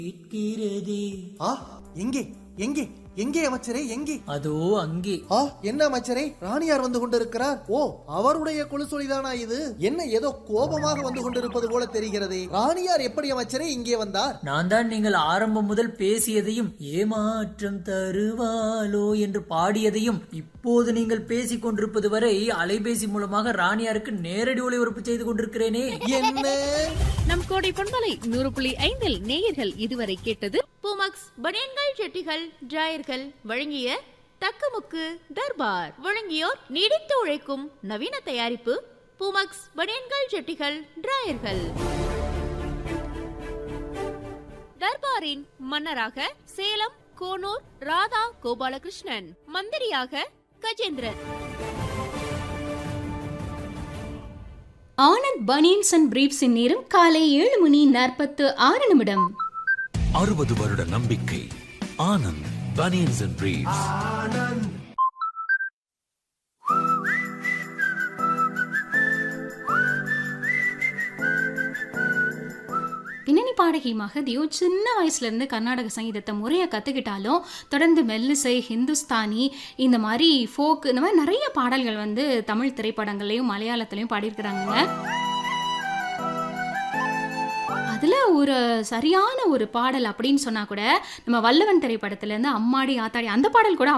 கேட்கிறதே ஆ எங்கே எங்கே எங்கே அமைச்சரே எங்கே அதோ அங்கே ஆ என்ன அமைச்சரே ராணியார் வந்து கொண்டிருக்கிறார் ஓ அவருடைய கொலுசொலிதானா இது என்ன ஏதோ கோபமாக வந்து கொண்டிருப்பது போல தெரிகிறதே ராணியார் எப்படி அமைச்சரே இங்கே வந்தார் நான் தான் நீங்கள் ஆரம்பம் முதல் பேசியதையும் ஏமாற்றம் தருவாளோ என்று பாடியதையும் இப்போது நீங்கள் பேசிக் கொண்டிருப்பது வரை அலைபேசி மூலமாக ராணியாருக்கு நேரடி ஒளிபரப்பு செய்து கொண்டிருக்கிறேனே என்ன நம் கோடை பொன்மலை நூறு புள்ளி ஐந்தில் நேயர்கள் இதுவரை கேட்டது பூமக்ஸ் பனியன்கள் செட்டிகள் டிராயர்கள் வழங்கிய தக்கமுக்கு தர்பார் வழங்கியோர் நீடித்து உழைக்கும் நவீன தயாரிப்பு பூமக்ஸ் பனியன்கள் செட்டிகள் டிராயர்கள் தர்பாரின் மன்னராக சேலம் கோனூர் ராதா கோபாலகிருஷ்ணன் மந்திரியாக கஜேந்திரன் ஆனந்த் பனியன்ஸ் அண்ட் பிரீப்ஸின் நேரம் காலை ஏழு மணி நாற்பத்து ஆறு நிமிடம் அறுபது வருட நம்பிக்கை ஆனந்த் பனியன்ஸ் அண்ட் பிரீவ்ஸ் பின்னணி பாடகி மகதியோ சின்ன வயசுல இருந்து கர்நாடக சங்கீதத்தை முறையாக கற்றுக்கிட்டாலும் தொடர்ந்து மெல்லிசை ஹிந்துஸ்தானி இந்த மாதிரி ஃபோக் இந்த மாதிரி நிறைய பாடல்கள் வந்து தமிழ் திரைப்படங்கள்லையும் மலையாளத்துலையும் பாடியிருக்கிறாங்க அதில் ஒரு சரியான ஒரு பாடல் அப்படின்னு சொன்னால் கூட நம்ம வல்லவன் திரைப்படத்துலேருந்து அம்மாடி ஆத்தாடி அந்த பாடல் கூட